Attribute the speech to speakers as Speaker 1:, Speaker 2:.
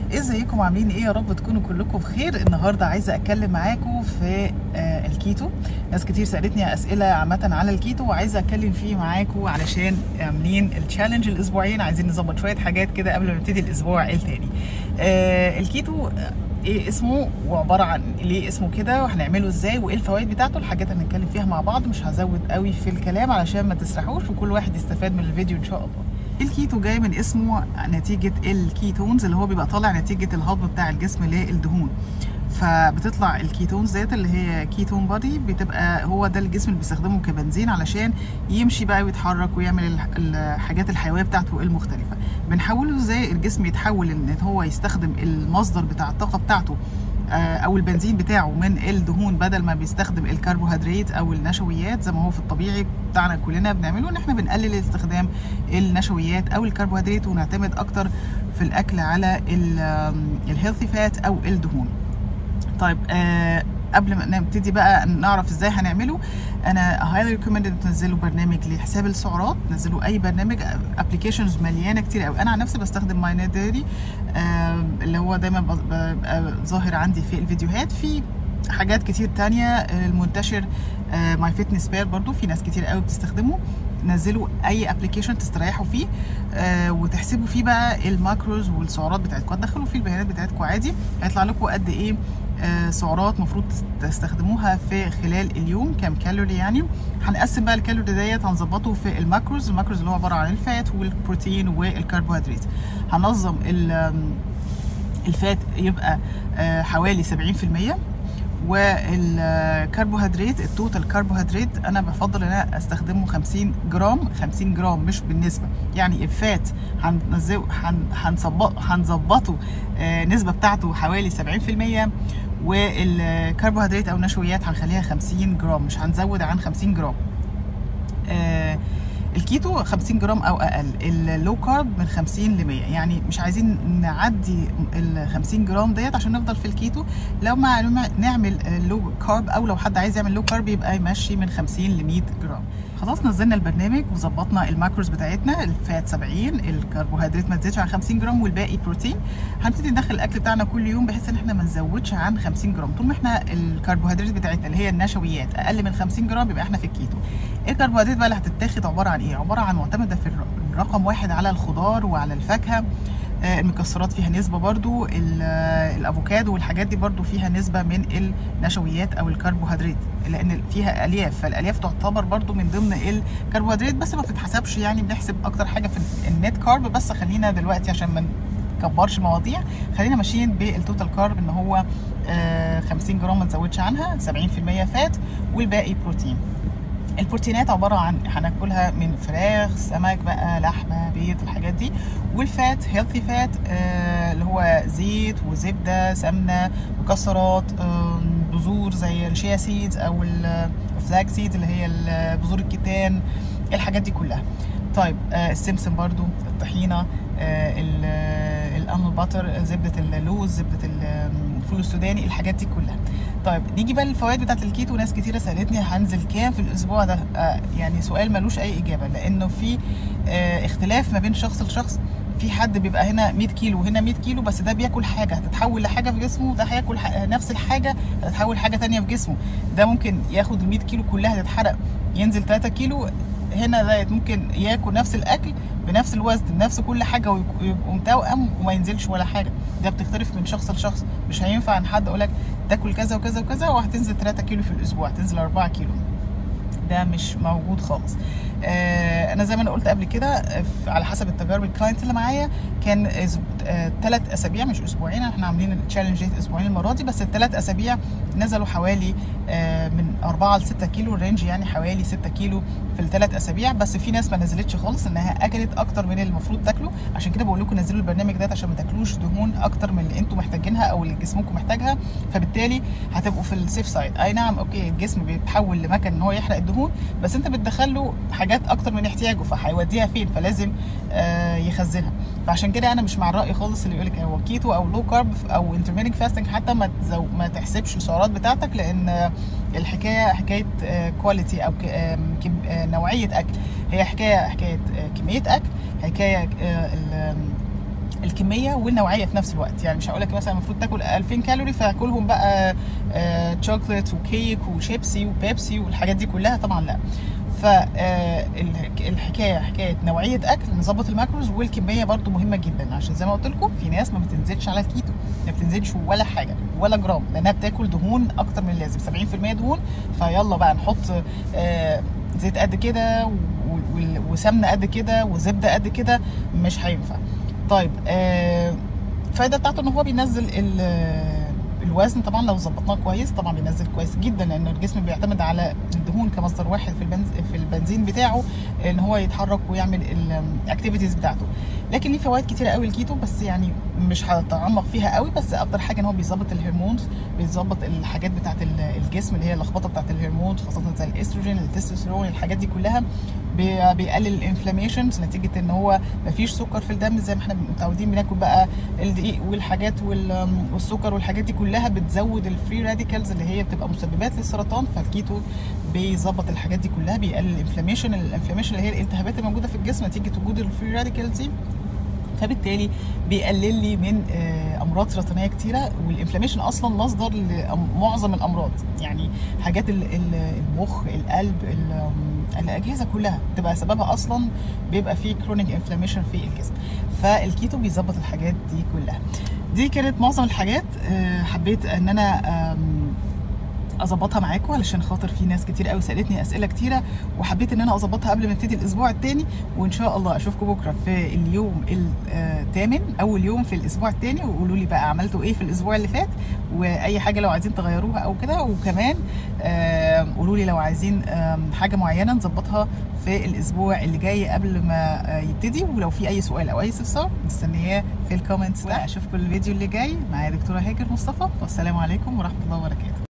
Speaker 1: ازيكم عاملين ايه يا رب تكونوا كلكم بخير النهارده عايزه اتكلم معاكم في آه الكيتو ناس كتير سالتني اسئله عامه على الكيتو وعايزه اتكلم فيه معاكم علشان عاملين التشالنج الاسبوعين عايزين نظبط شويه حاجات كده قبل ما نبتدي الاسبوع التاني آه الكيتو آه، ايه اسمه وعباره عن ليه اسمه كده وهنعمله ازاي وايه الفوائد بتاعته الحاجات اللي هنتكلم فيها مع بعض مش هزود قوي في الكلام علشان ما تسرحوش وكل واحد يستفاد من الفيديو ان شاء الله الكيتو جاي من اسمه نتيجة الكيتونز اللي هو بيبقى طالع نتيجة الهضم بتاع الجسم للدهون فبتطلع الكيتونز ديت اللي هي كيتون بادي بتبقى هو ده الجسم اللي بيستخدمه كبنزين علشان يمشي بقى ويتحرك ويعمل الح- الحاجات الحيويه بتاعته المختلفه بنحوله ازاي الجسم يتحول ان هو يستخدم المصدر بتاع الطاقه بتاعته آه، او البنزين بتاعه من الدهون بدل ما بيستخدم الكربوهيدرات او النشويات زي ما هو في الطبيعي بتاعنا كلنا بنعمله ان احنا بنقلل استخدام النشويات او الكربوهيدرات ونعتمد اكتر في الاكل على الهيلثي فات او الدهون طيب آه قبل ما نبتدي بقى نعرف ازاي هنعمله انا هايلي ريكومند ان تنزلوا برنامج لحساب السعرات نزلوا اي برنامج ابلكيشنز مليانه كتير قوي انا عن نفسي بستخدم ماي نادري آه اللي هو دايما ب- بيبقى ظاهر عندي في الفيديوهات في حاجات كتير تانية آه، المنتشر ماي فيتنس بير برضو في ناس كتير قوي بتستخدمه نزلوا اي ابلكيشن تستريحوا فيه آه وتحسبوا فيه بقى الماكروز والسعرات بتاعتكم هتدخلوا فيه البيانات بتاعتكم عادي هيطلع لكم قد ايه آه سعرات مفروض تستخدموها في خلال اليوم كام كالوري يعني هنقسم بقى الكالوري ديت هنظبطه في الماكروز الماكروز اللي هو عباره عن الفات والبروتين والكربوهيدرات هنظم ال- آم، الفات يبقى آه، حوالي 70% والكربوهيدرات التوتال كربوهيدرات انا بفضل ان انا استخدمه 50 جرام 50 جرام مش بالنسبه يعني الفات هننزله هن- هنظبط هنظبطه آه، النسبه بتاعته حوالي 70% والكربوهيدرات او النشويات هنخليها 50 جرام مش هنزود عن 50 جرام آه، الكيتو 50 جرام او اقل اللو كارب من 50 ل 100 يعني مش عايزين نعدي ال 50 جرام ديت عشان نفضل في الكيتو لو مع لما نعمل لو كارب او لو حد عايز يعمل لو كارب يبقى يمشي من 50 ل 100 جرام خلاص نزلنا البرنامج وظبطنا الماكروز بتاعتنا الفات 70 الكربوهيدرات ما تزيدش عن 50 جرام والباقي بروتين هنبتدي ندخل الاكل بتاعنا كل يوم بحيث ان احنا ما نزودش عن 50 جرام طول ما احنا الكربوهيدرات بتاعتنا اللي هي النشويات اقل من 50 جرام يبقى احنا في الكيتو الكربوهيدرات بقى اللي هتتاخد عباره عن ايه عباره عن معتمده في الر- رقم واحد على الخضار وعلى الفاكهه آه، المكسرات فيها نسبه برضو ال- آه، الافوكادو والحاجات دي برضو فيها نسبه من النشويات او الكربوهيدرات لان فيها الياف فالالياف تعتبر برضو من ضمن الكربوهيدرات بس ما بتتحسبش يعني بنحسب اكتر حاجه في النت كارب بس خلينا دلوقتي عشان ما نكبرش مواضيع خلينا ماشيين بالتوتال كارب ان هو آه، 50 جرام ما نزودش عنها 70% فات والباقي بروتين البروتينات عباره عن هناكلها من فراخ سمك بقى لحمه بيض الحاجات دي والفات هيلثي فات اللي هو زيت وزبده سمنه مكسرات آم، بذور زي الشيا سيدز او الفلاك سيدز اللي هي ال- بذور الكتان الحاجات دي كلها طيب آه، السمسم برضو الطحينه آه، ال- الالمون باتر زبده اللوز زبده الفول السوداني الحاجات دي كلها طيب نيجي بقى للفوائد بتاعت الكيتو ناس كتيره سالتني هنزل كام في الاسبوع ده آه يعني سؤال ملوش اي اجابه لانه في آه اختلاف ما بين شخص لشخص في حد بيبقى هنا 100 كيلو وهنا 100 كيلو بس ده بياكل حاجه هتتحول لحاجه في جسمه ده هياكل ح- نفس الحاجه هتتحول حاجه تانية في جسمه ده ممكن ياخد ال 100 كيلو كلها تتحرق ينزل 3 كيلو هنا ده ممكن ياكل نفس الاكل بنفس الوزن بنفس كل حاجه ويبقوا يبقوا متوأم وما ينزلش ولا حاجه ده بتختلف من شخص لشخص مش هينفع عن حد اقول لك تاكل كذا وكذا وكذا وهتنزل 3 كيلو في الاسبوع هتنزل 4 كيلو ده مش موجود خالص آه انا زي ما انا قلت قبل كده آه، ف- على حسب التجارب الكلاينت اللي معايا كان ثلاث اسابيع مش اسبوعين احنا عاملين التشالنج ديت اسبوعين المره دي بس الثلاث اسابيع نزلوا حوالي آه من 4 ل 6 كيلو الرينج يعني حوالي 6 كيلو في الثلاث اسابيع بس في ناس ما نزلتش خالص انها اكلت اكتر من المفروض تاكله عشان كده بقول لكم نزلوا البرنامج ده عشان ما تاكلوش دهون اكتر من اللي انتم محتاجينها او اللي جسمكم محتاجها فبالتالي هتبقوا في السيف سايد اي نعم اوكي الجسم بيتحول لمكان ان هو يحرق الدهون بس انت بتدخله حاجات اكتر من احتياجه فهيوديها فين فلازم آه يخزنها فعشان كده انا مش مع الراي خالص اللي يقول لك هو كيتو او لو كارب او انترميتنج فاستنج حتى ما تزو ما تحسبش السعرات بتاعتك لان آه، الحكايه حكايه كواليتي او ك- آم، كم- آه، نوعيه اكل هي حكايه حكايه آه، كميه اكل حكايه آه، ال- آم، الكميه والنوعيه في نفس الوقت يعني مش هقول لك مثلا المفروض تاكل 2000 كالوري فكلهم بقى آه شوكليت وكيك وشيبسي وبيبسي والحاجات دي كلها طبعا لا فالحكايه حكايه نوعيه اكل نظبط الماكروز والكميه برضو مهمه جدا عشان زي ما قلت لكم في ناس ما بتنزلش على الكيتو ما بتنزلش ولا حاجه ولا جرام لانها بتاكل دهون اكتر من اللازم 70% دهون فيلا بقى نحط آه زيت قد كده وسمنه قد كده وزبده قد كده مش هينفع طيب آه الفايده بتاعته ان هو بينزل الوزن طبعا لو ظبطناه كويس طبعا بينزل كويس جدا لان الجسم بيعتمد على الدهون كمصدر واحد في البنز في البنزين بتاعه ان هو يتحرك ويعمل الاكتيفيتيز بتاعته لكن ليه فوائد كتيره قوي الكيتو بس يعني مش هتعمق فيها قوي بس اكتر حاجه ان هو بيظبط الهرمونز بيظبط الحاجات بتاعه الجسم اللي هي اللخبطه بتاعه الهرمونز خاصه زي الاستروجين التستوستيرون الحاجات دي كلها بيقلل الانفلاميشنز نتيجه ان هو مفيش سكر في الدم زي ما احنا متعودين بناكل بقى الدقيق والحاجات والسكر والحاجات دي كلها بتزود الفري راديكالز اللي هي بتبقى مسببات للسرطان فالكيتو بيظبط الحاجات دي كلها بيقلل الانفلاميشن الانفلاميشن اللي هي الالتهابات الموجوده في الجسم نتيجه وجود الفري راديكالز دي فبالتالي بيقلل لي من امراض سرطانيه كتيره والانفلاميشن اصلا مصدر لمعظم الامراض يعني حاجات المخ القلب الاجهزه كلها تبقى سببها اصلا بيبقى فيه كرونيك انفلاميشن في الجسم فالكيتو بيظبط الحاجات دي كلها دي كانت معظم الحاجات حبيت ان انا اظبطها معاكم علشان خاطر في ناس كتير قوي سالتني اسئله كتيره وحبيت ان انا اظبطها قبل ما نبتدي الاسبوع الثاني وان شاء الله اشوفكم بكره في اليوم الثامن اول يوم في الاسبوع الثاني وقولوا لي بقى عملتوا ايه في الاسبوع اللي فات واي حاجه لو عايزين تغيروها او كده وكمان قولوا لي لو عايزين حاجه معينه نظبطها في الاسبوع اللي جاي قبل ما يبتدي ولو في اي سؤال او اي استفسار مستنياه في الكومنتس اشوفكم الفيديو اللي جاي معايا دكتوره هاجر مصطفى والسلام عليكم ورحمه الله وبركاته